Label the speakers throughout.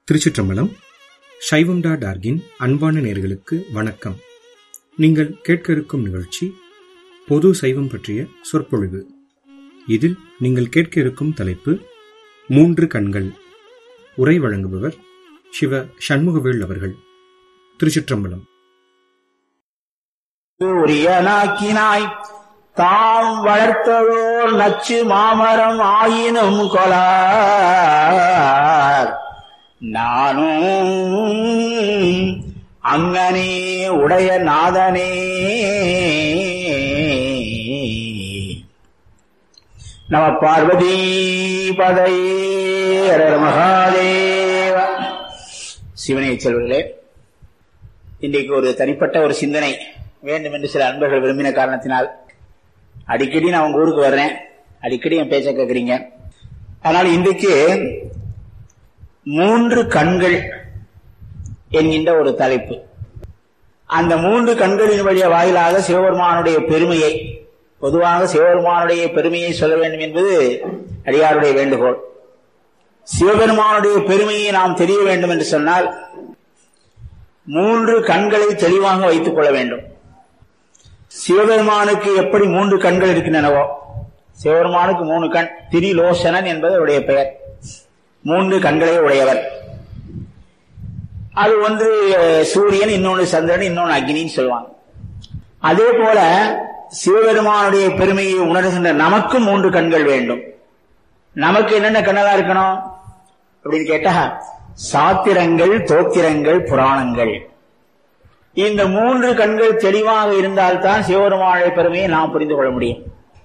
Speaker 1: திருச்சிற்றம்பலம் சைவம் டா டார்கின் அன்பான நேர்களுக்கு வணக்கம் நீங்கள் கேட்க இருக்கும் நிகழ்ச்சி பொது சைவம் பற்றிய சொற்பொழிவு இதில் நீங்கள் கேட்க இருக்கும் தலைப்பு மூன்று கண்கள் உரை வழங்குபவர் சிவ சண்முகவேல் அவர்கள் திருச்சிற்றம்பலம்
Speaker 2: உரியனாக்கினாய் தாம் வளர்த்ததோர் நச்சு மாமரம் ஆயினும் கொலார் நானும் அங்கனே உடைய நாதனே நம பார்வதி பதையே மகாதேவ சிவனை செல்வர்களே இன்றைக்கு ஒரு தனிப்பட்ட ஒரு சிந்தனை வேண்டும் என்று சில அன்பர்கள் விரும்பின காரணத்தினால் அடிக்கடி நான் உங்க ஊருக்கு வர்றேன் அடிக்கடி என் பேச்ச கேட்கறீங்க அதனால இன்றைக்கு மூன்று கண்கள் என்கின்ற ஒரு தலைப்பு அந்த மூன்று கண்களின் வழிய வாயிலாக சிவபெருமானுடைய பெருமையை பொதுவாக சிவபெருமானுடைய பெருமையை சொல்ல வேண்டும் என்பது அடியாருடைய வேண்டுகோள் சிவபெருமானுடைய பெருமையை நாம் தெரிய வேண்டும் என்று சொன்னால் மூன்று கண்களை தெளிவாக வைத்துக் கொள்ள வேண்டும் சிவபெருமானுக்கு எப்படி மூன்று கண்கள் இருக்கின்றனவோ சிவபெருமானுக்கு மூணு கண் திரிலோசனன் என்பது அவருடைய பெயர் மூன்று கண்களை உடையவர் அது ஒன்று சூரியன் இன்னொன்று சந்திரன் இன்னொன்று அக்னின்னு சொல்லுவாங்க அதே போல சிவபெருமானுடைய பெருமையை உணர்கின்ற நமக்கும் மூன்று கண்கள் வேண்டும் நமக்கு என்னென்ன கண்ணலா இருக்கணும் அப்படின்னு கேட்டா சாத்திரங்கள் தோத்திரங்கள் புராணங்கள் இந்த மூன்று கண்கள் தெளிவாக இருந்தால்தான் சிவபெருமானுடைய பெருமையை நாம் புரிந்து கொள்ள முடியும்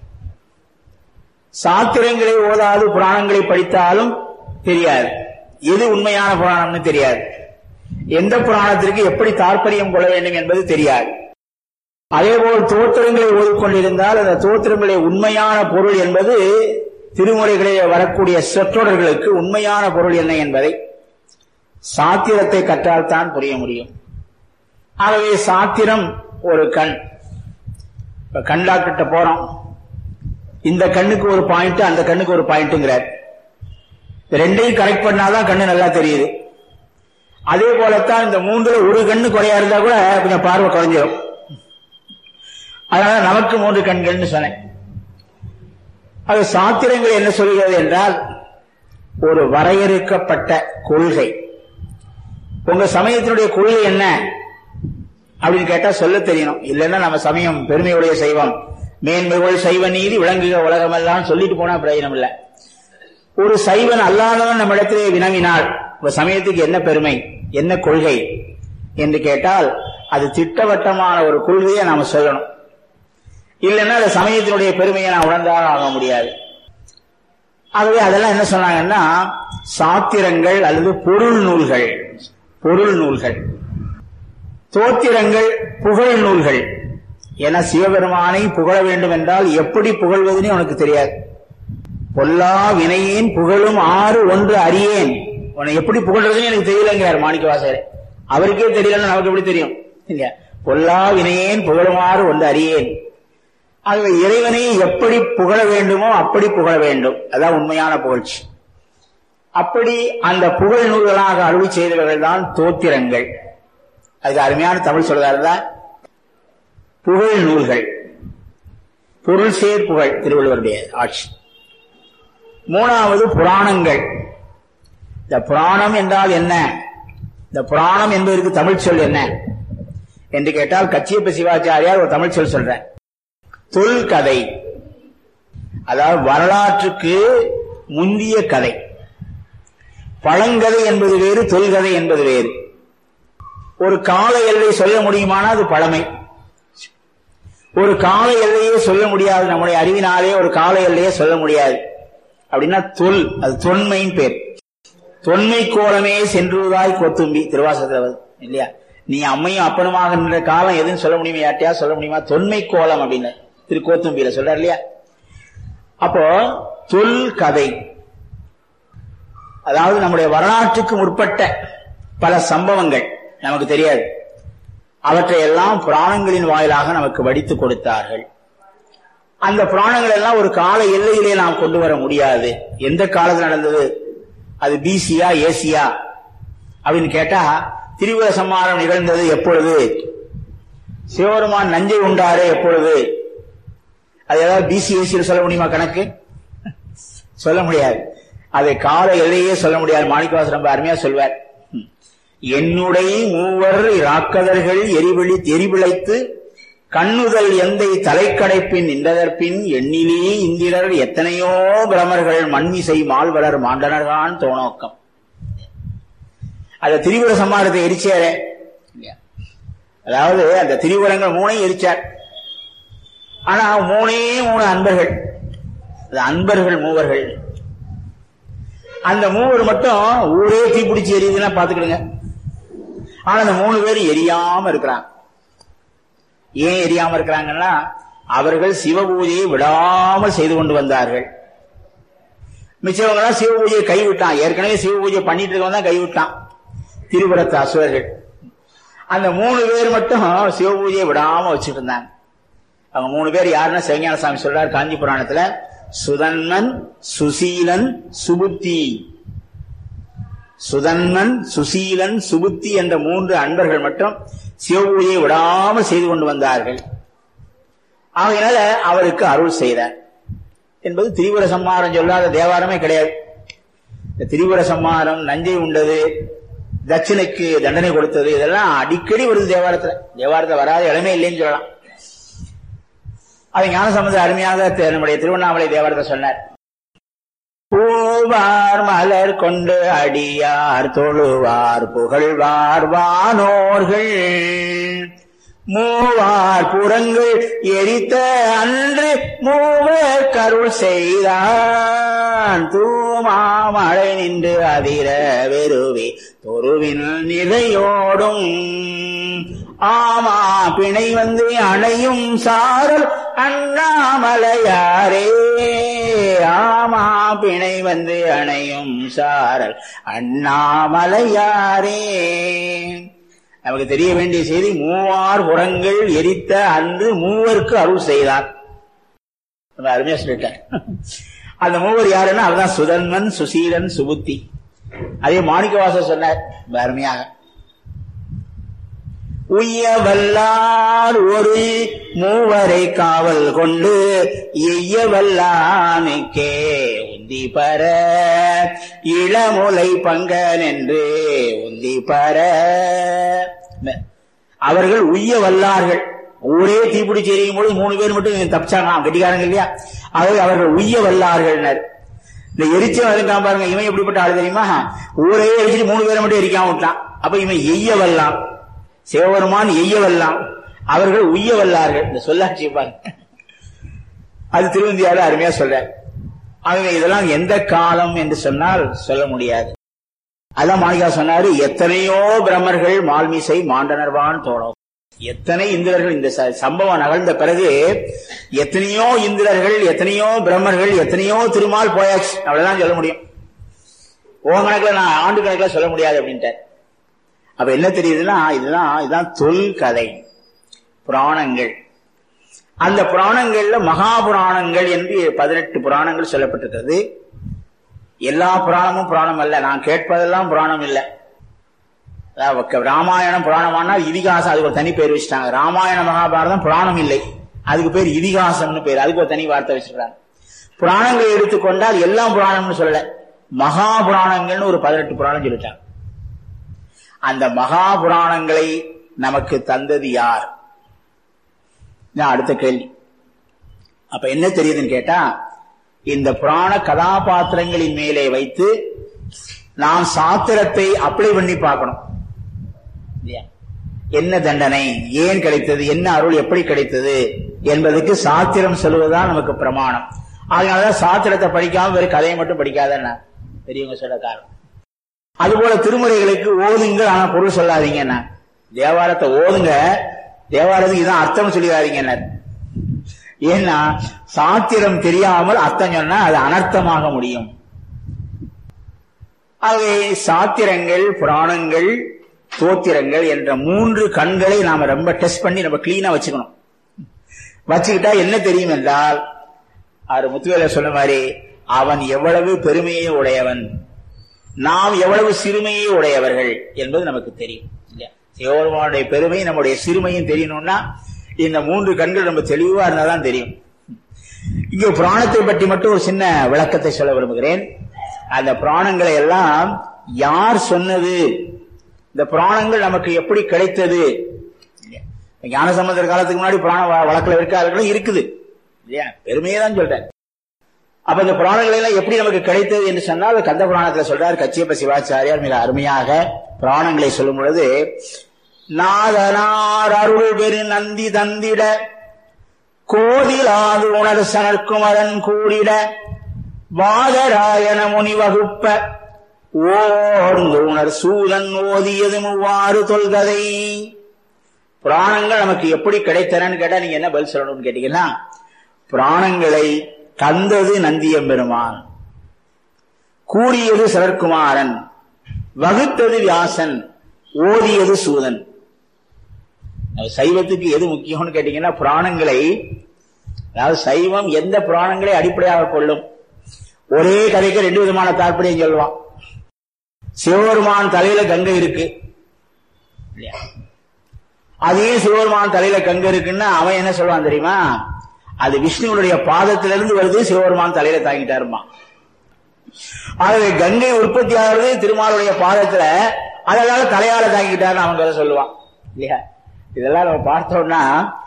Speaker 2: சாத்திரங்களை ஓதாது புராணங்களை படித்தாலும் தெரியாது எது உண்மையான புராணம்னு தெரியாது எந்த புராணத்திற்கு எப்படி தாற்பயம் கொள்ள வேண்டும் என்பது தெரியாது அதேபோல் தோத்திரங்களை ஓதிக்கொண்டிருந்தால் அந்த தோத்திரங்களுடைய உண்மையான பொருள் என்பது திருமுறைகளில் வரக்கூடிய சொற்றொடர்களுக்கு உண்மையான பொருள் என்ன என்பதை சாத்திரத்தை கற்றால் தான் புரிய முடியும் ஆகவே சாத்திரம் ஒரு கண் இப்ப கண் டாக்டர்கிட்ட போறோம் இந்த கண்ணுக்கு ஒரு பாயிண்ட் அந்த கண்ணுக்கு ஒரு பாயிண்ட்ங்கிறார் ரெண்டையும் கரெக்ட் பண்ணாதான் கண்ணு நல்லா தெரியுது அதே போலத்தான் இந்த மூன்றுல ஒரு கண்ணு குறையா இருந்தா கூட கொஞ்சம் பார்வை குறைஞ்சிடும் அதனால நமக்கு மூன்று கண்கள்னு சொன்னேன் அது சாத்திரங்கள் என்ன சொல்கிறது என்றால் ஒரு வரையறுக்கப்பட்ட கொள்கை உங்க சமயத்தினுடைய கொள்கை என்ன அப்படின்னு கேட்டா சொல்ல தெரியணும் இல்லைன்னா நம்ம சமயம் பெருமையுடைய செய்வம் மேன்மைகள் சைவ நீதி விளங்குக உலகமெல்லாம் சொல்லிட்டு போனா பிரயோஜனம் இல்லை ஒரு சைவன் அல்லாதவன் நம்ம இடத்திலே வினவினால் உங்க சமயத்துக்கு என்ன பெருமை என்ன கொள்கை என்று கேட்டால் அது திட்டவட்டமான ஒரு கொள்கையை நாம சொல்லணும் இல்லைன்னா அந்த சமயத்தினுடைய பெருமையை நான் உணர்ந்தாலும் ஆக முடியாது ஆகவே அதெல்லாம் என்ன சொன்னாங்கன்னா சாத்திரங்கள் அல்லது பொருள் நூல்கள் பொருள் நூல்கள் தோத்திரங்கள் புகழ் நூல்கள் என சிவபெருமானை புகழ வேண்டும் என்றால் எப்படி புகழ்வதுன்னு உனக்கு தெரியாது பொல்லா வினையேன் புகழும் ஆறு ஒன்று அறியேன் உன்னை எப்படி புகழ்றதுன்னு எனக்கு தெரியலங்கிறார் மாணிக்க வாசகர் அவருக்கே தெரியலன்னு நமக்கு எப்படி தெரியும் இல்லையா பொல்லா வினையேன் புகழுமாறு ஒன்று அறியேன் ஆகவே இறைவனை எப்படி புகழ வேண்டுமோ அப்படி புகழ வேண்டும் அதான் உண்மையான புகழ்ச்சி அப்படி அந்த புகழ் நூல்களாக அருளி செய்தவர்கள் தான் தோத்திரங்கள் அதுக்கு அருமையான தமிழ் சொல்றாருந்தா புகழ் நூல்கள் பொருள் சேர் புகழ் திருவள்ளுவருடைய ஆட்சி மூணாவது புராணங்கள் இந்த புராணம் என்றால் என்ன இந்த புராணம் என்பதற்கு தமிழ் சொல் என்ன என்று கேட்டால் கச்சியப்ப சிவாச்சாரியார் ஒரு தமிழ் சொல் சொல்ற தொல்கதை அதாவது வரலாற்றுக்கு முந்திய கதை பழங்கதை என்பது வேறு தொல்கதை என்பது வேறு ஒரு கால எல்லை சொல்ல முடியுமானா அது பழமை ஒரு கால எல்லையே சொல்ல முடியாது நம்முடைய அறிவினாலே ஒரு கால எல்லையே சொல்ல முடியாது அப்படின்னா தொல் அது தொன்மையின் பேர் தொன்மை கோலமே சென்றுவதாய் கொத்தும்பி திருவாசகத்தில் இல்லையா நீ அம்மையும் அப்பனுமாக நின்ற காலம் எதுன்னு சொல்ல முடியுமா யார்ட்டையா சொல்ல முடியுமா தொன்மை கோலம் அப்படின்னு திரு கோத்தும்பியில சொல்றாரு இல்லையா அப்போ தொல் கதை அதாவது நம்முடைய வரலாற்றுக்கு முற்பட்ட பல சம்பவங்கள் நமக்கு தெரியாது அவற்றை எல்லாம் புராணங்களின் வாயிலாக நமக்கு வடித்து கொடுத்தார்கள் அந்த புராணங்கள் எல்லாம் ஒரு கால எல்லையிலே நாம் கொண்டு வர முடியாது எந்த காலத்தில் நடந்தது அது பிசியா ஏசியா அப்படின்னு கேட்டா திரிபுர சம்மாரம் நிகழ்ந்தது எப்பொழுது சிவபெருமான் நஞ்சை உண்டாரு எப்பொழுது அது ஏதாவது பிசிஎஸ்சியில் சொல்ல முடியுமா கணக்கு சொல்ல முடியாது அதை கால எல்லையே சொல்ல முடியாது மாணிக்கவாசர் ரொம்ப அருமையா சொல்வார் என்னுடைய மூவர் ராக்கதர்கள் எரிவிழி எரிவிளைத்து கண்ணுதல் எந்தை தலைக்கடைப்பின் நின்றதற்பின் எண்ணிலே இந்திரர் எத்தனையோ பிரமர்கள் மண்மிசை மால்வளர் மாண்டனர்கான் தோணோக்கம் அந்த திரிபுர சம்மாரத்தை எரிச்சாரே அதாவது அந்த திரிபுரங்கள் மூணையும் எரிச்சார் ஆனா மூணே மூணு அன்பர்கள் அது அன்பர்கள் மூவர்கள் அந்த மூவர் மட்டும் ஊரே தீப்பிடிச்சு எரியுதுன்னா பாத்துக்கிடுங்க ஆனா அந்த மூணு பேர் எரியாம இருக்கிறாங்க ஏன் எரியாம இருக்கிறாங்கன்னா அவர்கள் சிவ பூஜையை விடாமல் செய்து கொண்டு வந்தார்கள் மிச்சவங்க எல்லாம் சிவ பூஜையை கைவிட்டான் ஏற்கனவே சிவ பூஜை பண்ணிட்டு இருக்கவன் தான் கைவிட்டான் திருபுரத்து அசுரர்கள் அந்த மூணு பேர் மட்டும் சிவ பூஜையை விடாம வச்சுட்டு இருந்தாங்க அவங்க மூணு பேர் யாருன்னா சிவஞான சாமி சொல்றாரு காஞ்சி புராணத்துல சுதன்மன் சுசீலன் சுபுத்தி சுதன்மன் சுசீலன் சுபுத்தி என்ற மூன்று அன்பர்கள் மட்டும் சிவபூஜையை விடாமல் செய்து கொண்டு வந்தார்கள் ஆகையினால அவருக்கு அருள் செய்தார் என்பது திரிபுர சம்மாரம் சொல்லாத தேவாரமே கிடையாது இந்த திரிபுர சம்மாரம் நஞ்சை உண்டது தட்சிணைக்கு தண்டனை கொடுத்தது இதெல்லாம் அடிக்கடி வருது தேவாரத்துல தேவாரத்துல வராத இடமே இல்லைன்னு சொல்லலாம் அதை ஞானசம்பந்த அருமையாக நம்முடைய திருவண்ணாமலை தேவாரத்தை சொன்னார் பூவார் மலர் கொண்டு அடியார் தொழுவார் புகழ்வார் வானோர்கள் மூவார் புறங்கள் எரித்த அன்று மூவர் கருள் செய்தான் தூமாமழை நின்று அதிர வெறுவி தொருவின் நிலையோடும் ஆமா பிணை வந்து அணையும் சாரல் அண்ணாமலையாரே ஆமா பிணை வந்து அணையும் சாரல் அண்ணாமலையாரே நமக்கு தெரிய வேண்டிய செய்தி மூவார் புறங்கள் எரித்த அன்று மூவருக்கு அருள் செய்தார் ரொம்ப அருமையா சொல்லிட்டார் அந்த மூவர் யாருன்னா அதுதான் சுதன்மன் சுசீலன் சுபுத்தி அதே மாணிக்கவாசர் சொன்னார் ரொம்ப அருமையாக உய்ய வல்லார் ஒரு மூவரை காவல் கொண்டு எய்ய வல்லானுக்கே உந்தி பர இளமுலை பங்கன் என்று உந்தி பர அவர்கள் உய்ய வல்லார்கள் ஊரே தீப்பிடிச்சு எரியும் பொழுது மூணு பேர் மட்டும் தப்பிச்சாங்க கட்டிக்காரங்க இல்லையா அவை அவர்கள் உய்ய வல்லார்கள் இந்த எரிச்சம் இருக்கான் பாருங்க இவன் எப்படிப்பட்ட ஆளு தெரியுமா ஊரே எரிச்சிட்டு மூணு பேரை மட்டும் எரிக்காம விட்டான் அப்ப இவன் எய்ய வல்லான் சிவபெருமான் எய்யவல்லாம் அவர்கள் உய்யவல்லார்கள் இந்த சொல்லாட்சி பாருங்க அது திருவந்தியாரு அருமையா சொல்ற அவங்க இதெல்லாம் எந்த காலம் என்று சொன்னால் சொல்ல முடியாது அதான் மாளிகா சொன்னாரு எத்தனையோ பிரம்மர்கள் மால்மிசை மாண்டனர்வான் தோணும் எத்தனை இந்திரர்கள் இந்த சம்பவம் நகர்ந்த பிறகு எத்தனையோ இந்திரர்கள் எத்தனையோ பிரம்மர்கள் எத்தனையோ திருமால் போயாச்சு அவ்வளவுதான் சொல்ல முடியும் ஓ கணக்கில் நான் ஆண்டு கணக்கில் சொல்ல முடியாது அப்படின்ட்டு அப்ப என்ன தெரியுதுன்னா இதுதான் இதுதான் தொல் கதை புராணங்கள் அந்த புராணங்கள்ல மகாபுராணங்கள் என்று பதினெட்டு புராணங்கள் சொல்லப்பட்டிருக்கிறது எல்லா புராணமும் புராணம் அல்ல நான் கேட்பதெல்லாம் புராணம் இல்லை ராமாயணம் புராணமானால் இதிகாசம் அதுக்கு ஒரு தனி பேர் வச்சுட்டாங்க ராமாயண மகாபாரதம் புராணம் இல்லை அதுக்கு பேர் இதிகாசம்னு பேர் அதுக்கு ஒரு தனி வார்த்தை வச்சிருக்காங்க புராணங்களை எடுத்துக்கொண்டால் எல்லாம் புராணம்னு சொல்லல மகாபுராணங்கள்னு ஒரு பதினெட்டு புராணம் சொல்லிட்டாங்க அந்த மகா புராணங்களை நமக்கு தந்தது யார் அடுத்த கேள்வி அப்ப என்ன தெரியுதுன்னு கேட்டா இந்த புராண கதாபாத்திரங்களின் மேலே வைத்து நாம் சாத்திரத்தை அப்ளை பண்ணி பார்க்கணும் என்ன தண்டனை ஏன் கிடைத்தது என்ன அருள் எப்படி கிடைத்தது என்பதுக்கு சாத்திரம் சொல்லுவதுதான் நமக்கு பிரமாணம் அதனாலதான் சாத்திரத்தை படிக்காம வெறும் கதையை மட்டும் படிக்காதன்னா பெரியவங்க சொல்ல காரணம் அதுபோல திருமுறைகளுக்கு ஓதுங்க ஆனா பொருள் சொல்லாதீங்க என்ன தேவாரத்தை ஓதுங்க தேவாரத்துக்கு இதான் அர்த்தம் சொல்லிடாதீங்க என்ன ஏன்னா சாத்திரம் தெரியாமல் அர்த்தம் சொன்னா அது அனர்த்தமாக முடியும் ஆகவே சாத்திரங்கள் புராணங்கள் தோத்திரங்கள் என்ற மூன்று கண்களை நாம ரொம்ப டெஸ்ட் பண்ணி நம்ம கிளீனா வச்சுக்கணும் வச்சுக்கிட்டா என்ன தெரியும் என்றால் அவர் முத்துவேல சொன்ன மாதிரி அவன் எவ்வளவு பெருமையை உடையவன் நாம் எவ்வளவு சிறுமையை உடையவர்கள் என்பது நமக்கு தெரியும் இல்லையா சிவபெருமானுடைய பெருமை நம்முடைய சிறுமையும் தெரியணும்னா இந்த மூன்று கண்கள் நம்ம தெளிவா இருந்தாதான் தெரியும் இங்க பிராணத்தை பற்றி மட்டும் ஒரு சின்ன விளக்கத்தை சொல்ல விரும்புகிறேன் அந்த பிராணங்களை எல்லாம் யார் சொன்னது இந்த பிராணங்கள் நமக்கு எப்படி கிடைத்தது ஞான சம்பந்தர் காலத்துக்கு முன்னாடி பிராண வ- வழக்குல இருக்காதுகளும் இருக்குது இல்லையா பெருமையை தான் சொல்றேன் அப்ப இந்த புராணங்கள் எல்லாம் எப்படி நமக்கு கிடைத்தது என்று சொன்னால் கந்த புராணத்துல சொல்றார் கச்சியப்ப சிவாச்சாரியார் மிக அருமையாக புராணங்களை சொல்லும் பொழுது நாதனார் அருள் பெரு நந்தி தந்திட கோதிலாது உணர் சனற்குமரன் கூடிட வாதராயண முனி வகுப்ப ஓர்ந்து உணர் சூதன் ஓதியது மூவாறு தொல்கதை புராணங்கள் நமக்கு எப்படி கிடைத்தனன்னு கேட்டா நீங்க என்ன பதில் சொல்லணும்னு கேட்டீங்கன்னா புராணங்களை தந்தது நந்தியம் பெருமான் கூறியது சரத்குமாரன் வகுத்தது வியாசன் ஓதியது சூதன் அது சைவத்துக்கு எது முக்கியம்னு கேட்டீங்கன்னா புராணங்களை அதாவது சைவம் எந்த புராணங்களை அடிப்படையாக கொள்ளும் ஒரே கதைக்கு ரெண்டு விதமான தாற்பயம் சொல்லுவான் சிவபெருமான் தலையில கங்கை இருக்கு இல்லையா அதே சிவபெருமான் தலையில கங்கை இருக்குன்னா அவன் என்ன சொல்லுவான் தெரியுமா அது விஷ்ணுவுடைய பாதத்திலிருந்து வருது சிவபெருமான் தலையில தாங்கிட்டாருமா ஆகவே கங்கை உற்பத்தி ஆகிறது திருமாலுடைய பாதத்துல அதனால தலையால தாங்கிட்டாருன்னு அவன் கதை சொல்லுவான் இல்லையா இதெல்லாம் நம்ம பார்த்தோம்னா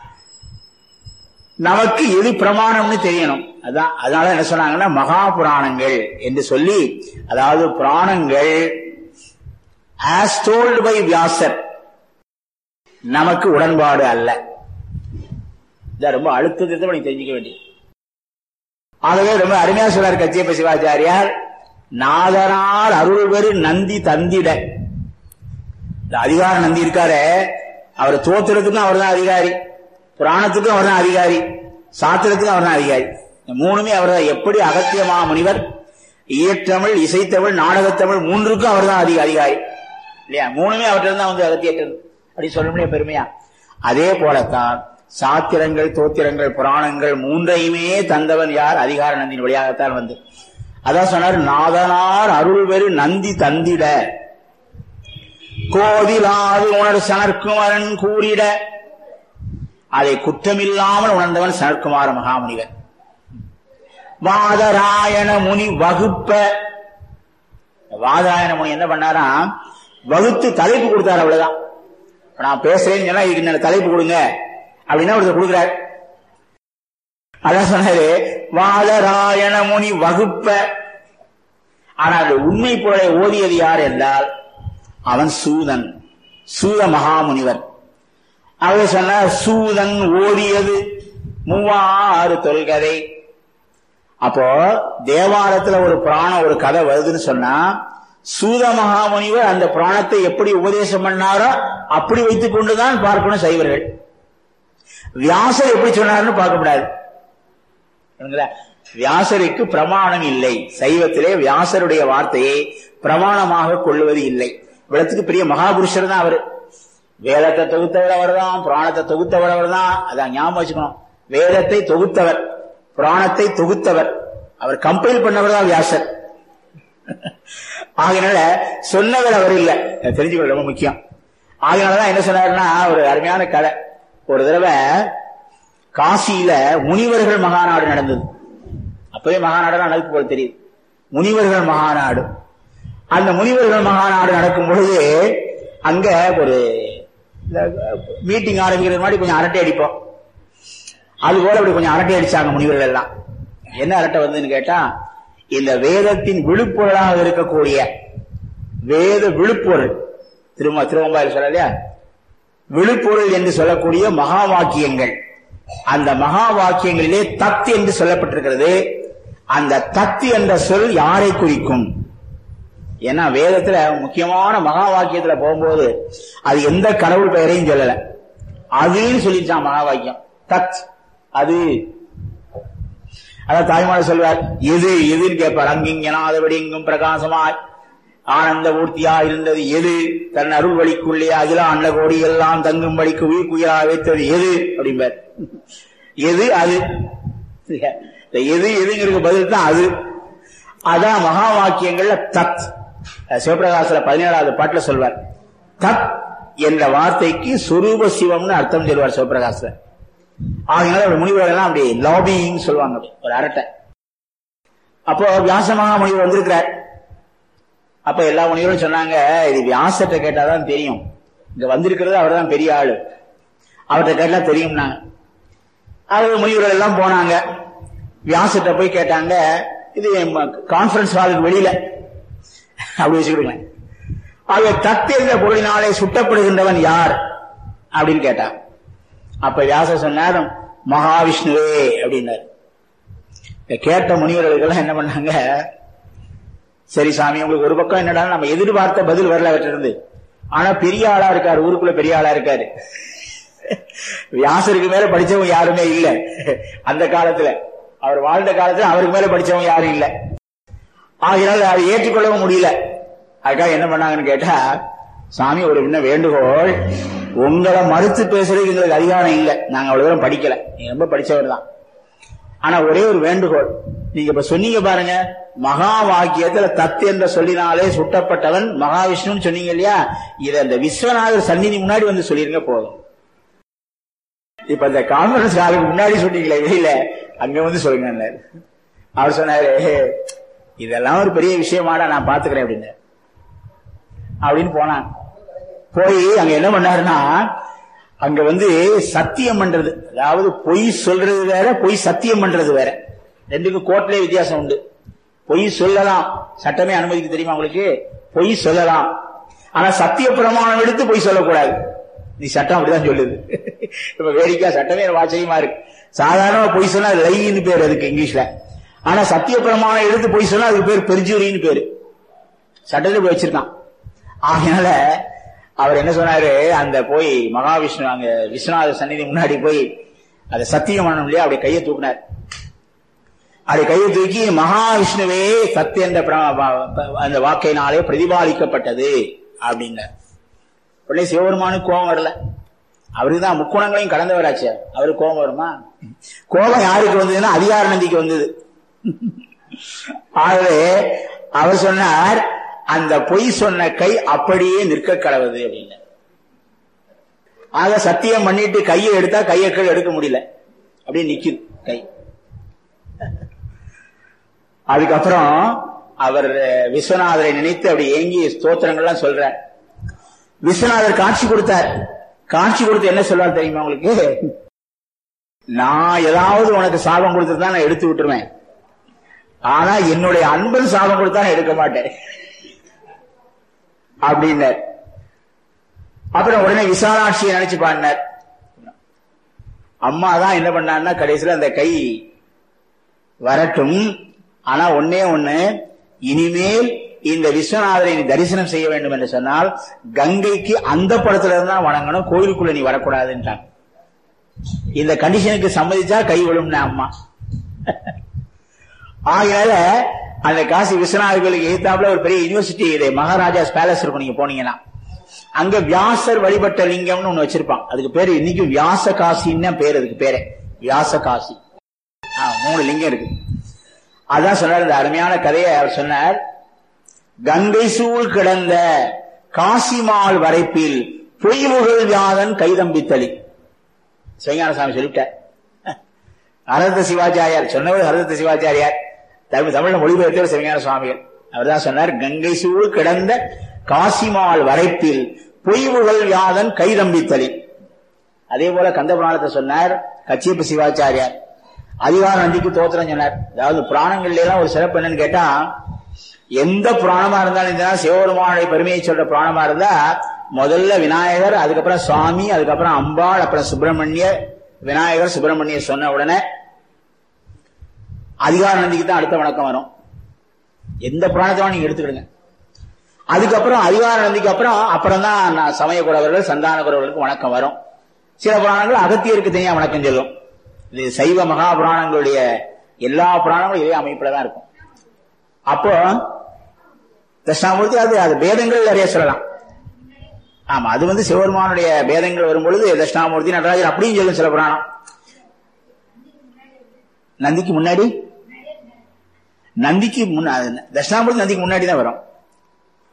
Speaker 2: நமக்கு எது பிரமாணம்னு தெரியணும் அதான் அதனால என்ன சொன்னாங்கன்னா மகா புராணங்கள் என்று சொல்லி அதாவது புராணங்கள் ஆஸ் டோல்டு பை வியாசர் நமக்கு உடன்பாடு அல்ல இதான் ரொம்ப அழுத்தத்தை நீ தெரிஞ்சுக்க வேண்டியது ஆகவே ரொம்ப அருமையா சொல்றார் கச்சியப்ப சிவாச்சாரியார் நாதனால் அருள் பெரு நந்தி தந்திட இந்த அதிகார நந்தி இருக்காரு அவர் தோத்திரத்துக்கும் அவர் தான் அதிகாரி புராணத்துக்கும் அவர் தான் அதிகாரி சாத்திரத்துக்கும் அவர் தான் அதிகாரி இந்த மூணுமே அவர் தான் எப்படி அகத்திய மாமுனிவர் இயற்றமிழ் இசைத்தமிழ் நாடகத்தமிழ் மூன்றுக்கும் அவர் தான் அதிக அதிகாரி இல்லையா மூணுமே அவர்கிட்ட தான் வந்து அகத்தியற்றது அப்படி சொல்ல முடியாது பெருமையா அதே போலத்தான் சாத்திரங்கள் தோத்திரங்கள் புராணங்கள் மூன்றையுமே தந்தவன் யார் அதிகார நந்தின் வழியாகத்தான் வந்து அதான் சொன்னார் நாதனார் அருள் பெரு நந்தி தந்திட கோதிலாது உணர் சனற்குமரன் கூறிட அதை குற்றமில்லாமல் உணர்ந்தவன் சனற்குமார மகாமுனிவர் வாதராயண முனி வகுப்ப வாதராயண முனி என்ன பண்ணாராம் வகுத்து தலைப்பு கொடுத்தாரு அவ்வளவுதான் இப்ப நான் பேசுறேன்னு சொன்னா இதுக்கு என்ன தலைப்பு கொடுங்க அப்படின்னா ஒருத்தர் கொடுக்குறாரு அதான் சொன்னாரு வாதராயண முனி வகுப்ப ஆனால் உண்மை பொருளை ஓதியது யார் என்றால் அவன் சூதன் சூத மகாமுனிவர் அவர் சொன்னார் சூதன் ஓதியது மூவாறு தொல்கதை அப்போ தேவாரத்துல ஒரு புராணம் ஒரு கதை வருதுன்னு சொன்னா சூத மகாமுனிவர் அந்த புராணத்தை எப்படி உபதேசம் பண்ணாரோ அப்படி வைத்துக் கொண்டுதான் பார்க்கணும் சைவர்கள் வியாசர் எப்படி சொன்னார்னு பார்க்க கூடாது சரிங்களா? வியாசருக்கு பிரமாணம் இல்லை சைவத்திலே வியாசருடைய வார்த்தையை பிரமாணமாக கொள்வது இல்லை இவ்வளத்துக்கு பெரிய மகாபுருஷர் தான் அவரு வேதத்தை தொகுத்தவர் அவர்தான் புராணத்தை தொகுத்தவர் அவர்தான் அதான் ஞாபகம் வச்சுக்கணும் வேதத்தை தொகுத்தவர் புராணத்தை தொகுத்தவர் அவர் கம்பைல் பண்ணவர் தான் வியாசர் ஆகையினால சொன்னவர் அவர் இல்ல அதை தெரிஞ்சுக்கொள்ள ரொம்ப முக்கியம் ஆகையினாலதான் என்ன சொன்னாருன்னா ஒரு அருமையான கதை ஒரு தடவை காசியில முனிவர்கள் மகாநாடு நடந்தது அப்பவே மகாநாடு நடக்கும் போல தெரியுது முனிவர்கள் மகாநாடு அந்த முனிவர்கள் மகாநாடு நடக்கும் பொழுது அங்க ஒரு மீட்டிங் ஆரம்பிக்கிறது மாதிரி கொஞ்சம் அரட்டை அடிப்போம் அது போல அப்படி கொஞ்சம் அரட்டை அடிச்சாங்க முனிவர்கள் எல்லாம் என்ன அரட்டை வந்ததுன்னு கேட்டா இந்த வேதத்தின் விழுப்பொருளாக இருக்கக்கூடிய வேத விழுப்பொருள் திரும்ப திருவம்பாயில் சொல்லலையா விழுப்பொருள் என்று சொல்லக்கூடிய மகா வாக்கியங்கள் அந்த மகா வாக்கியங்களிலே தத் என்று சொல்லப்பட்டிருக்கிறது அந்த தத் என்ற சொல் யாரை குறிக்கும் ஏன்னா வேதத்துல முக்கியமான மகா வாக்கியத்துல போகும்போது அது எந்த கடவுள் பெயரையும் சொல்லல அதுன்னு சொல்லிட்டான் மகா வாக்கியம் தத் அது அதான் தாய்மார சொல்வார் எது எதுன்னு கேட்பார் அங்கிங்கனாதபடி எங்கும் பிரகாசமாய் ஆனந்த மூர்த்தியா இருந்தது எது தன் அருள் வழிக்குள்ளே அகில அண்ட கோடி எல்லாம் தங்கும் வழிக்கு உயிர் குயிரா வைத்தது எது அப்படிம்பார் எது அது இந்த எது எதுங்கிறது பதில் தான் அது அதான் மகா வாக்கியங்கள்ல தத் அஹ் சிவபிரகாசல பதினேழாவது பாட்டுல சொல்வார் தத் என்ற வார்த்தைக்கு சுரூப சிவம்னு அர்த்தம் சொல்வார் சிவபிரகாசல ஆகினால ஒரு முனிவர்கள் எல்லாம் அப்படி லாபிங் சொல்லுவாங்க அப்படி, ஒரு அரட்டை அப்போ வியாசமாக முனிவர் வந்திருக்கிறார் அப்ப எல்லா முனிவரும் சொன்னாங்க இது வியாசத்தை கேட்டாதான் தெரியும் இங்க வந்திருக்கிறது அவர் தான் பெரிய ஆளு அவர்கிட்ட கேட்டா தெரியும்னாங்க அவர் முனிவர்கள் எல்லாம் போனாங்க வியாசத்தை போய் கேட்டாங்க இது கான்பரன்ஸ் ஹாலுக்கு வெளியில அப்படி வச்சுக்கிடுங்களேன் ஆக தத்தென்ற பொருளினாலே சுட்டப்படுகின்றவன் யார் அப்படின்னு கேட்டான் அப்ப வியாசர் சொன்னார் மகாவிஷ்ணுவே அப்படின்னாரு இத கேட்ட முனிவர்களுக்கெல்லாம் என்ன பண்ணாங்க சரி சாமி உங்களுக்கு ஒரு பக்கம் என்னடா நம்ம எதிர்பார்த்த பதில் வரல அவற்றிருந்து ஆனா பெரிய ஆளா இருக்காரு ஊருக்குள்ள பெரிய ஆளா இருக்காரு வியாசருக்கு மேல படிச்சவங்க யாருமே இல்ல அந்த காலத்துல அவர் வாழ்ந்த காலத்துல அவருக்கு மேல படிச்சவங்க யாரும் இல்ல ஆகையால் அதை ஏற்றுக்கொள்ளவும் முடியல அதுக்காக என்ன பண்ணாங்கன்னு கேட்டா சாமி ஒரு என்ன வேண்டுகோள் உங்களை மறுத்து பேசுறதுக்கு எங்களுக்கு அதிகாரம் இல்லை நாங்க அவ்வளவு தூரம் படிக்கல நீங்க ரொம்ப படிச்சவர் தான் ஆனா ஒரே ஒரு வேண்டுகோள் நீங்க இப்ப சொன்னீங்க பாருங்க மகா வாக்கியத்துல தத்து என்ற சொல்லினாலே சுட்டப்பட்டவன் மகாவிஷ்ணுன்னு சொன்னீங்க இல்லையா இத அந்த விஸ்வநாதர் சந்நிதி முன்னாடி வந்து சொல்லிருங்க போதும் இப்ப இந்த கான்ஃபரன்ஸ் நாளுக்கு முன்னாடி சொன்னீங்களே வெளியில அங்க வந்து சொல்லுங்க அவர் சொன்னாரு இதெல்லாம் ஒரு பெரிய விஷயமாடா நான் பாத்துக்கிறேன் அப்படின்னு அப்படின்னு போனான் போய் அங்க என்ன பண்ணாருன்னா அங்க வந்து சத்தியம் பண்றது அதாவது பொய் சொல்றது வேற பொய் சத்தியம் பண்றது வேற ரெண்டுக்கும் கோர்ட்லயே வித்தியாசம் உண்டு பொய் சொல்லலாம் சட்டமே அனுமதிக்கு தெரியுமா உங்களுக்கு பொய் சொல்லலாம் ஆனா சத்திய பிரமாணம் எடுத்து பொய் சொல்லக்கூடாது நீ சட்டம் அப்படிதான் சொல்லுது இப்ப வேடிக்கை சட்டமே எனக்கு ஆச்சரியமா இருக்கு சாதாரணமா பொய் சொன்னா லைன்னு பேர் அதுக்கு இங்கிலீஷ்ல ஆனா சத்திய பிரமாணம் எடுத்து பொய் சொன்னா அதுக்கு பேர் பெருஞ்சூரின்னு பேரு சட்டத்தில் இப்படி வச்சிருக்கான் ஆகையால அவர் என்ன சொன்னாரு அந்த போய் மகாவிஷ்ணு அங்க விஸ்வநாத சந்நிதி முன்னாடி போய் அதை சத்தியம் பண்ணணும் இல்லையா அப்படி கையை தூக்குனார் அப்படி கையை தூக்கி மகாவிஷ்ணுவே சத்திய என்ற பிர- அந்த வாக்கையினாலே பிரதிபாலிக்கப்பட்டது அப்படின்னார் உடனே சிவபெருமானுக்கு கோபம் வரல அவருக்கு தான் முக்குணங்களையும் கடந்தவராச்சு அவருக்கு கோபம் வருமா கோபம் யாருக்கு வந்ததுன்னா அதிகார நந்திக்கு வந்தது ஆகவே அவர் சொன்னார் அந்த பொய் சொன்ன கை அப்படியே நிற்க கடவுது அப்படின்னு ஆக சத்தியம் பண்ணிட்டு கையை எடுத்தா கையை கீழே எடுக்க முடியல அப்படியே நிக்குது கை அதுக்கப்புறம் அவர் விஸ்வநாதரை நினைத்து அப்படி ஏங்கி ஸ்தோத்திரங்கள்லாம் சொல்றார் விஸ்வநாதர் காட்சி கொடுத்தார் காட்சி கொடுத்து என்ன சொல்றார் தெரியுமா உங்களுக்கு நான் ஏதாவது உனக்கு சாபம் கொடுத்துருந்தா நான் எடுத்து விட்டுருவேன் ஆனா என்னுடைய அன்பன் சாபம் கொடுத்தா நான் எடுக்க மாட்டேன் அப்படின்னார் அப்புறம் உடனே விசாலாட்சியை நினைச்சு பாடினார் அம்மா தான் என்ன பண்ணான்னா கடைசியில அந்த கை வரட்டும் ஆனா ஒன்னே ஒண்ணு இனிமேல் இந்த விஸ்வநாதரை நீ தரிசனம் செய்ய வேண்டும் என்று சொன்னால் கங்கைக்கு அந்த படத்துல இருந்தா வணங்கணும் கோயிலுக்குள்ள நீ வரக்கூடாதுன்றாங்க இந்த கண்டிஷனுக்கு சம்மதிச்சா கை விழும்னா அம்மா ஆகையால அந்த காசி விஸ்வநாதர் கோயிலுக்கு எதிர்த்தாப்புல ஒரு பெரிய யூனிவர்சிட்டி இது மகாராஜாஸ் பேலஸ் இருக்கும் நீங்க போனீங்கன்னா அங்க வியாசர் வழிபட்ட லிங்கம்னு ஒண்ணு வச்சிருப்பான் அதுக்கு பேரு இன்னைக்கும் வியாச காசின்னு பேர் அதுக்கு பேரு வியாச காசி ஆ, மூணு லிங்கம் இருக்கு அதான் சொன்னார் இந்த அருமையான கதையை அவர் சொன்னார் கங்கை சூழ் கிடந்த காசிமால் வரைப்பில் பொய்முகல் வியாதன் கைதம்பித்தளி சிவஞான சாமி சொல்லிட்டார் அரத சிவாச்சாரியார் சொன்னவர் அரத சிவாச்சாரியார் தமிழ் தமிழ்ல மொழிபெயர்த்தவர் சிவஞான சுவாமிகள் அவர்தான் சொன்னார் கங்கை சூழ் கிடந்த காசிமால் வரைப்பில் பொய்முகல் யாதன் கைதம்பித்தலி அதே போல கந்த புராணத்தை சொன்னார் கச்சியப்ப சிவாச்சாரியார் அதிகார நந்திக்கு தோத்திரம் சொன்னார் அதாவது புராணங்கள்ல எல்லாம் ஒரு சிறப்பு என்னன்னு கேட்டா எந்த புராணமா இருந்தாலும் இந்த சிவபெருமானுடைய பெருமையை சொல்ற புராணமா இருந்தா முதல்ல விநாயகர் அதுக்கப்புறம் சுவாமி அதுக்கப்புறம் அம்பாள் அப்புறம் சுப்பிரமணிய விநாயகர் சுப்பிரமணிய சொன்ன உடனே அதிகார நந்திக்கு தான் அடுத்த வணக்கம் வரும் எந்த புராணத்தை வேணா நீங்க எடுத்துக்கிடுங்க அதுக்கப்புறம் அதிகார நந்திக்கு அப்புறம் அப்புறம் தான் நான் சமய குறவர்கள் சந்தான குறவர்களுக்கு வணக்கம் வரும் சில புராணங்கள் அகத்தியருக்கு தனியா வணக்கம் சொல்லும் இது சைவ மகா புராணங்களுடைய எல்லா புராணங்களும் இதே அமைப்புல தான் இருக்கும் அப்போ தட்சிணாமூர்த்தி அது அது பேதங்கள் நிறைய சொல்லலாம் ஆமா அது வந்து சிவபெருமானுடைய பேதங்கள் வரும் பொழுது தட்சிணாமூர்த்தி நடராஜர் அப்படியும் சொல்லும் சில புராணம் நந்திக்கு முன்னாடி நந்திக்கு முன்னா தட்சிணாமூர்த்தி நந்திக்கு முன்னாடி தான் வரும்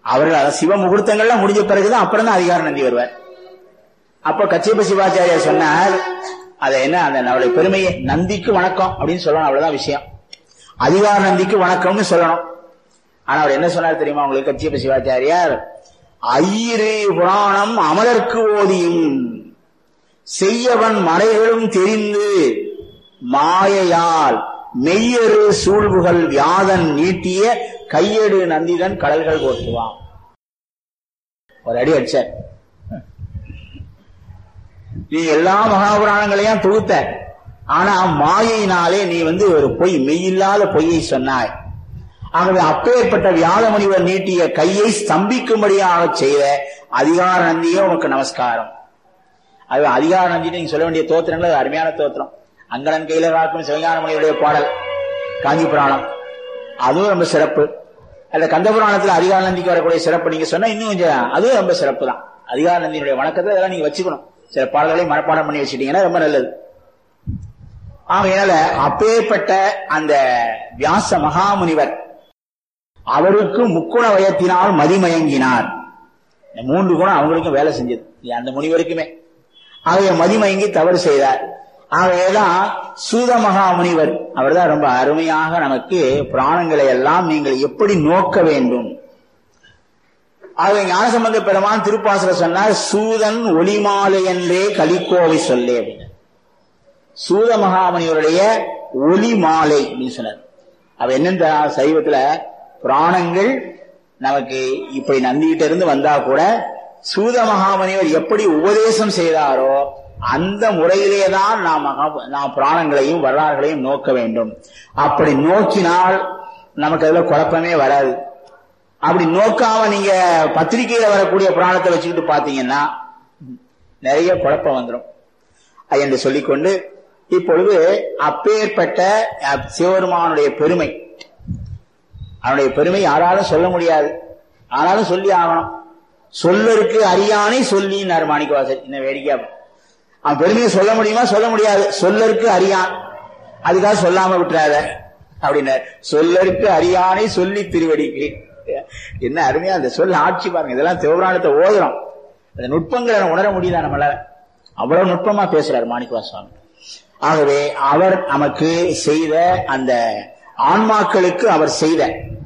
Speaker 2: அவர்கள் அதாவது சிவ முகூர்த்தங்கள்லாம் முடிஞ்ச பிறகுதான் அப்புறம் தான் அதிகார நந்தி வருவார் அப்ப கச்சியப்ப சிவாச்சாரியார் சொன்னார் அதை என்ன அந்த நம்மளுடைய பெருமையை நந்திக்கு வணக்கம் அப்படின்னு சொல்லணும் அவ்வளவுதான் விஷயம் அதிகார நந்திக்கு வணக்கம்னு சொல்லணும் ஆனா அவர் என்ன சொன்னார் தெரியுமா உங்களுக்கு கச்சியப்ப சிவாச்சாரியார் ஐயிரு புராணம் அமலர்க்கு ஓதியும் செய்யவன் மறைகளும் தெரிந்து மாயையால் மெய்யரு சூழ்வுகள் வியாதன் நீட்டிய கையெடு நந்திதன் கடல்கள் போற்றுவான் ஒரு அடி அடிச்சார் நீ எல்லா மகாபுராணங்களையும் தொகுத்த ஆனா மாயையினாலே நீ வந்து ஒரு பொய் மெய்யில்லாத பொய்யை சொன்னாய் ஆகவே அப்பேற்பட்ட வியாத முனிவர் நீட்டிய கையை ஸ்தம்பிக்கும்படியாக செய்த அதிகார நந்தியே உனக்கு நமஸ்காரம் அது அதிகார நந்தின்னு நீங்க சொல்ல வேண்டிய தோத்திரங்கள் அது அருமையான தோத்திரம் அங்கனன் கையில காக்கும் சிவஞான முனிவருடைய பாடல் காஞ்சி புராணம் அதுவும் ரொம்ப சிறப்பு அந்த கந்த புராணத்துல அதிகார நந்திக்கு வரக்கூடிய சிறப்பு நீங்க சொன்னா இன்னும் கொஞ்சம் அதுவும் ரொம்ப சிறப்பு தான் அதிகார நந்தியினுடைய வணக்கத்தை அதெல்லாம் நீங்க வச்சுக்கணும் சில பாடல்களை மனப்பாடம் பண்ணி வச்சுட்டீங்கன்னா ரொம்ப நல்லது ஆகையால அப்பேற்பட்ட அந்த வியாச மகாமுனிவர் அவருக்கு முக்குண வயத்தினால் மதிமயங்கினார் இந்த மூன்று குணம் அவங்களுக்கும் வேலை செஞ்சது இல்லையா? அந்த முனிவருக்குமே ஆகைய மதிமயங்கி தவறு செய்தார் ஆகையதான் சூத மகாமுனிவர் அவர்தான் ரொம்ப அருமையாக நமக்கு பிராணங்களை எல்லாம் நீங்கள் எப்படி நோக்க வேண்டும் ஆகவே ஞானசம்பந்த பெருமான் திருப்பாசுர சொன்னார் சூதன் ஒளிமாலை என்றே கலிக்கோவை சொல்லே அப்படின்னு சூத மகாமுனிவருடைய ஒளி மாலை அப்படின்னு சொன்னார் அவ என்னன்ற சைவத்துல பிராணங்கள் நமக்கு இப்படி நந்திகிட்ட இருந்து வந்தா கூட சூத மகாமுனிவர் எப்படி உபதேசம் செய்தாரோ அந்த முறையிலே தான் நாம் மகா- நாம் பிராணங்களையும் வரலாறுகளையும் நோக்க வேண்டும் அப்படி நோக்கினால் நமக்கு அதுல குழப்பமே வராது அப்படி நோக்காம நீங்க பத்திரிகையில வரக்கூடிய புராணத்தை வச்சுக்கிட்டு பாத்தீங்கன்னா நிறைய குழப்பம் வந்துடும் என்று சொல்லிக்கொண்டு இப்பொழுது அப்பேற்பட்ட அஹ், சிவபெருமானுடைய பெருமை அவனுடைய பெருமை யாராலும் சொல்ல முடியாது ஆனாலும் சொல்லி ஆகணும் சொல்லருக்கு அறியானை சொல்லினார் மாணிக்கவாசர் இந்த வேடிக்கையா அவன் பெருமையை சொல்ல முடியுமா சொல்ல முடியாது சொல்லருக்கு அறியான் அதுக்காக சொல்லாம விட்டுறாத அப்படின்னார் சொல்லருக்கு அறியானை சொல்லி திருவடிக்கு என்ன அருமையா அந்த சொல் ஆட்சி பாருங்க இதெல்லாம் சிவபுராணத்தை ஓதுறோம் அந்த நுட்பங்களை உணர முடியுதா நம்மளால அவ்வளவு நுட்பமா பேசுறார் மாணிக்கவா சுவாமி ஆகவே அவர் நமக்கு செய்த அந்த ஆன்மாக்களுக்கு அவர் செய்த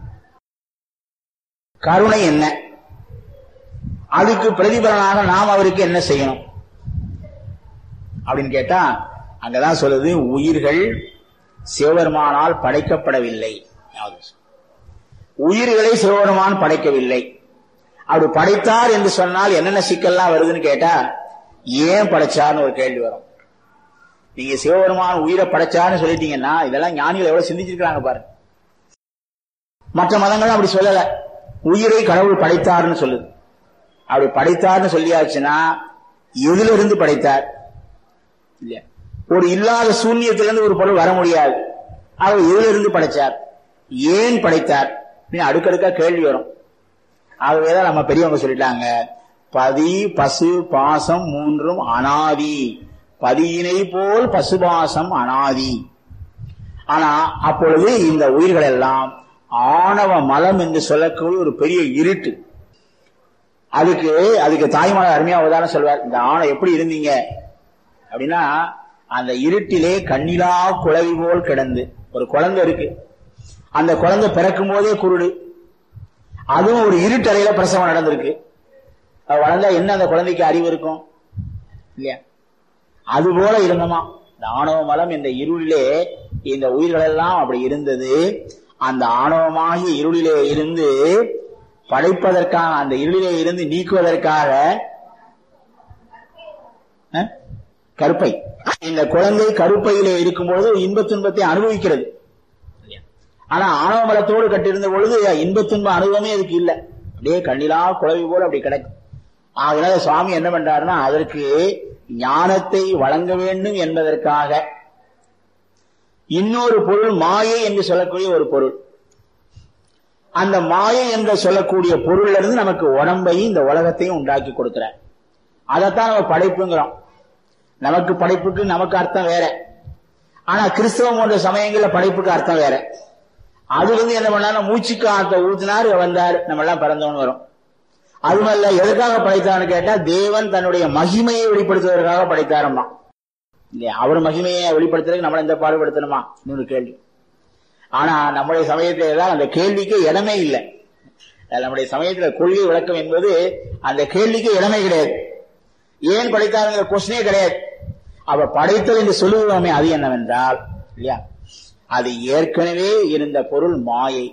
Speaker 2: கருணை என்ன அதுக்கு பிரதிபலனாக நாம் அவருக்கு என்ன செய்யணும் அப்படின்னு கேட்டா அங்கதான் சொல்லுது உயிர்கள் சிவபெருமானால் படைக்கப்படவில்லை ஞாபகம் வச்சுக்கோ. உயிர்களை சிவபெருமான் படைக்கவில்லை அப்படி படைத்தார் என்று சொன்னால் என்னென்ன சிக்கல்லாம் வருதுன்னு கேட்டா ஏன் படைச்சார்னு ஒரு கேள்வி வரும் நீங்க சிவபெருமான் உயிரை படைச்சார்னு சொல்லிட்டீங்கன்னா இதெல்லாம் ஞானிகள் எவ்வளவு சிந்திச்சிருக்காங்க பாருங்க மற்ற மதங்கள் அப்படி சொல்லல உயிரை கடவுள் படைத்தார்னு சொல்லுது அப்படி படைத்தார்னு சொல்லியாச்சுன்னா எதுல இருந்து படைத்தார் இல்லையா ஒரு இல்லாத சூன்யத்திலிருந்து ஒரு பொருள் வர முடியாது அவர் எதுல இருந்து படைச்சார் ஏன் படைத்தார் அப்படின்னு அடுக்கடுக்கா கேள்வி வரும் ஆகவேதான் நம்ம பெரியவங்க சொல்லிட்டாங்க பதி பசு பாசம் மூன்றும் அனாதி பதியினை போல் பசுபாசம் அனாதி ஆனா அப்பொழுது இந்த உயிர்கள் எல்லாம் ஆணவ மலம் என்று சொல்லக்கூடிய ஒரு பெரிய இருட்டு அதுக்கு அதுக்கு தாய்மான அருமையா உதாரணம் சொல்வார் இந்த ஆணை எப்படி இருந்தீங்க அப்படின்னா அந்த இருட்டிலே கண்ணிலா குழவி போல் கிடந்து ஒரு குழந்தை இருக்கு அந்த குழந்தை பிறக்கும் போதே குருடு அதுவும் ஒரு இருட்டறையில பிரசவம் நடந்திருக்கு அது வளர்ந்தா என்ன அந்த குழந்தைக்கு அறிவு இருக்கும் இல்லையா அது போல இருந்தமா இந்த ஆணவ மலம் இந்த இருளிலே இந்த உயிர்கள் எல்லாம் அப்படி இருந்தது அந்த ஆணவமாகிய இருளிலே இருந்து படைப்பதற்காக அந்த இருளிலே இருந்து நீக்குவதற்காக அஹ், கருப்பை இந்த குழந்தை கருப்பையிலே இருக்கும்பொழுது இன்பத் துன்பத்தை அனுபவிக்கிறது ஆனா ஆணவ மலத்தோடு கட்டியிருந்த பொழுது இன்பத் துன்ப அனுபவமே அதுக்கு இல்லை அப்படியே கண்ணிலா குழவி போல அப்படி கிடக்கும் அதனால சுவாமி என்ன பண்றாருன்னா அதற்கு ஞானத்தை வழங்க வேண்டும் என்பதற்காக இன்னொரு பொருள் மாயை என்று சொல்லக்கூடிய ஒரு பொருள் அந்த மாயை என்று சொல்லக்கூடிய பொருள்ல இருந்து நமக்கு உடம்பையும் இந்த உலகத்தையும் உண்டாக்கி கொடுக்கிறார் அதைத்தான் நம்ம படைப்புங்கிறோம் நமக்கு படைப்புக்கு நமக்கு அர்த்தம் வேற ஆனா கிறிஸ்தவம் போன்ற சமயங்கள்ல படைப்புக்கு அர்த்தம் வேற அதுல இருந்து என்ன பண்ணாரு மூச்சு காத்த ஊத்தினார் வந்தார் நம்ம எல்லாம் பிறந்தவன் வரும் அது மாதிரில எதற்காக படைத்தான்னு கேட்டா தேவன் தன்னுடைய மகிமையை வெளிப்படுத்துவதற்காக படைத்தாரம்மா இல்லையா அவர் மகிமையை வெளிப்படுத்துறதுக்கு நம்மள இந்த பாடுபடுத்தணுமா இன்னொரு கேள்வி ஆனா நம்முடைய சமயத்துல தான் அந்த கேள்விக்கு இடமே இல்லை நம்முடைய சமயத்துல கொள்கை விளக்கம் என்பது அந்த கேள்விக்கு இடமே கிடையாது ஏன் படைத்தாருங்கிற கொஸ்டினே கிடையாது அவ படைத்தல் என்று சொல்லுவோமே அது என்னவென்றால் இல்லையா அது ஏற்கனவே இருந்த பொருள் மாயை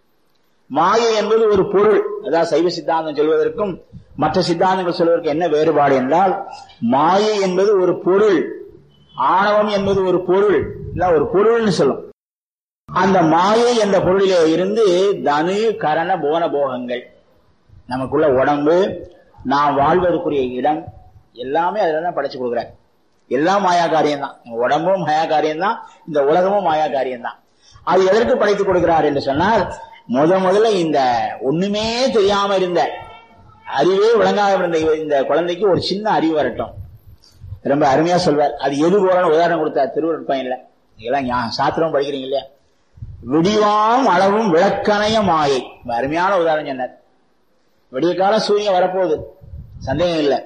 Speaker 2: மாயை என்பது ஒரு பொருள் அதான் சைவ சித்தாந்தம் சொல்வதற்கும் மற்ற சித்தாந்தங்கள் சொல்வதற்கு என்ன வேறுபாடு என்றால் மாயை என்பது ஒரு பொருள் ஆணவம் என்பது ஒரு பொருள் இல்ல ஒரு பொருள்னு சொல்லும் அந்த மாயை என்ற பொருளிலே இருந்து தனு கரண போன போகங்கள் நமக்குள்ள உடம்பு நாம் வாழ்வதற்குரிய இடம் எல்லாமே அதுல தான் படைச்சு கொடுக்குறாங்க எல்லாம் மாயா காரியம் தான் உடம்பும் மாயா காரியம் தான் இந்த உலகமும் மாயா காரியம் தான் அது எதற்கு படைத்து கொடுக்கிறார் என்று சொன்னால் முத முதல்ல இந்த ஒண்ணுமே தெரியாம இருந்த அறிவே விளங்காம இருந்த இந்த குழந்தைக்கு ஒரு சின்ன அறிவு வரட்டும் ரொம்ப அருமையா சொல்வார் அது எது போறான்னு உதாரணம் கொடுத்தார் திருவள்ளுவர் பையன்ல நீங்களாம் சாத்திரம் படிக்கிறீங்க இல்லையா விடிவாம் அளவும் விளக்கணைய மாயை அருமையான உதாரணம் சொன்னார் விடிய காலம் சூரியன் வரப்போகுது சந்தேகம் இல்லை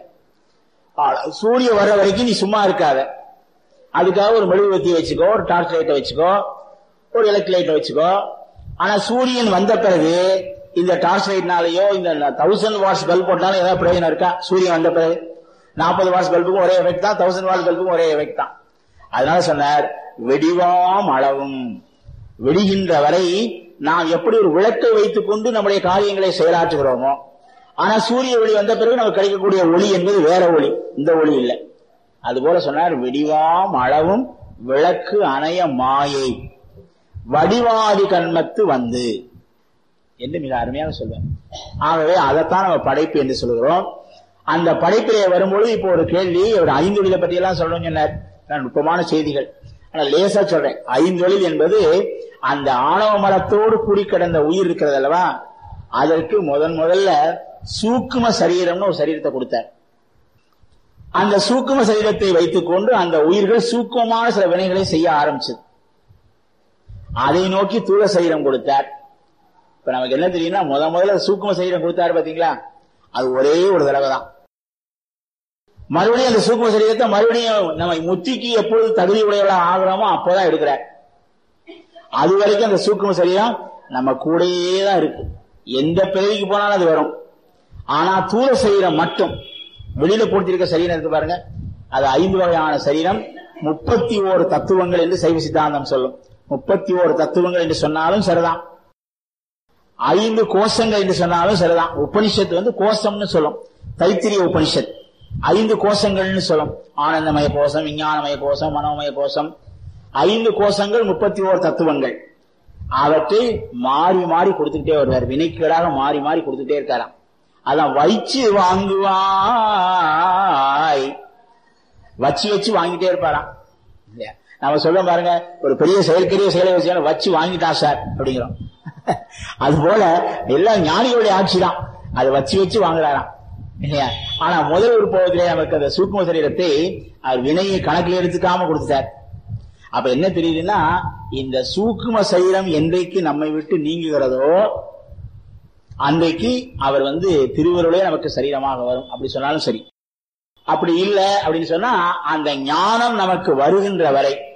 Speaker 2: சூரியன் வர்ற வரைக்கும் நீ சும்மா இருக்காத அதுக்காக ஒரு மெழுகுவத்தி வச்சுக்கோ ஒரு டார்ச் லைட்டை வச்சுக்கோ ஒரு எலக்ட்ரிக் லைட்டை வச்சுக்கோ ஆனா சூரியன் வந்த பிறகு இந்த டார்ச் லைட்னாலயோ இந்த தௌசண்ட் வாட்ஸ் பல்ப் போட்டாலும் ஏதாவது பிரயோஜனம் இருக்கா சூரியன் வந்த பிறகு நாற்பது வாட்ஸ் பல்புக்கும் ஒரே எஃபெக்ட் தான் தௌசண்ட் வாட்ஸ் பல்புக்கும் ஒரே எஃபெக்ட் தான் அதனால சொன்னார் வெடிவாம் அளவும் வெடிகின்ற வரை நாம் எப்படி ஒரு விளக்கை வைத்துக் கொண்டு நம்முடைய காரியங்களை செயலாற்றுகிறோமோ ஆனா சூரிய ஒளி வந்த பிறகு நமக்கு கிடைக்கக்கூடிய ஒளி என்பது வேற ஒளி இந்த ஒளி இல்லை அது போல சொன்னார் வெடிவாம் அளவும் விளக்கு அணைய மாயை வடிவாதி கண்மத்து வந்து என்று மிக அருமையாக சொல்வேன் ஆகவே அதைத்தான் நம்ம படைப்பு என்று சொல்கிறோம் அந்த படைப்பிலே வரும்பொழுது இப்போ ஒரு கேள்வி ஒரு ஐந்தொழிலை பத்தி எல்லாம் சொல்லணும்னு சொன்னார் நுட்பமான செய்திகள் ஆனா லேசா சொல்றேன் ஐந்தொழில் என்பது அந்த ஆணவ மரத்தோடு கூடி கிடந்த உயிர் இருக்கிறது அல்லவா அதற்கு முதன் முதல்ல சூக்கும சரீரம்னு ஒரு சரீரத்தை கொடுத்தார் அந்த சூக்கும சரீரத்தை வைத்துக் கொண்டு அந்த உயிர்கள் சூக்குமமான சில வினைகளை செய்ய ஆரம்பிச்சது அதை நோக்கி தூர சரீரம் கொடுத்தார் இப்ப நமக்கு என்ன தெரியும்னா முத முதல்ல சூக்கும சரீரம் கொடுத்தாரு பாத்தீங்களா அது ஒரே ஒரு தடவை தான் மறுபடியும் அந்த சூக்கும சரீரத்தை மறுபடியும் நம்ம முத்திக்கு எப்பொழுது தகுதி உடையவளா ஆகிறோமோ அப்போதான் எடுக்கிறார் அது வரைக்கும் அந்த சூக்கும சரீரம் நம்ம கூடயே தான் இருக்கு எந்த பிறவிக்கு போனாலும் அது வரும் ஆனா தூர சரீரம் மட்டும் வெளியில போட்டிருக்க சரீரம் இருக்கு பாருங்க அது ஐந்து வகையான சரீரம் முப்பத்தி ஓரு தத்துவங்கள் என்று சைவ சித்தாந்தம் சொல்லும் முப்பத்தி ஓரு தத்துவங்கள் என்று சொன்னாலும் சரிதான் ஐந்து கோஷங்கள் என்று சொன்னாலும் சரிதான் உபனிஷத்து வந்து கோஷம்னு சொல்லும் தைத்திரிய உபனிஷத் ஐந்து கோஷங்கள்னு சொல்லும் ஆனந்தமய கோஷம் விஞ்ஞானமய கோஷம் மனோமய கோஷம் ஐந்து கோஷங்கள் முப்பத்தி ஓரு தத்துவங்கள் அவற்றை மாறி மாறி கொடுத்துக்கிட்டே வருவார் வினைக்கீடாக மாறி மாறி கொடுத்துட்டே இருக்காராம் அதான் வச்சு வாங்குவாய் வச்சு வச்சு வாங்கிட்டே இருப்பாராம் இல்லையா நம்ம சொல்ல பாருங்க ஒரு பெரிய செயற்கரிய செயலை வச்சு வச்சு வாங்கிட்டான் சார் அப்படிங்கிறோம் அது போல எல்லாம் ஞானிகளுடைய ஆட்சி தான் அதை வச்சு வச்சு வாங்குறாராம் இல்லையா ஆனா முதல் ஒரு போவதிலே நமக்கு அந்த சூக்ம சரீரத்தை அவர் வினையை கணக்கில் எடுத்துக்காம கொடுத்துட்டார் அப்ப என்ன தெரியுதுன்னா இந்த சூக்கும சரீரம் என்றைக்கு நம்மை விட்டு நீங்குகிறதோ அன்றைக்கு அவர் வந்து திருவருளே நமக்கு சரீரமாக வரும் அப்படி சொன்னாலும் சரி அப்படி இல்லை அப்படின்னு சொன்னா அந்த ஞானம் நமக்கு வருகின்ற வரை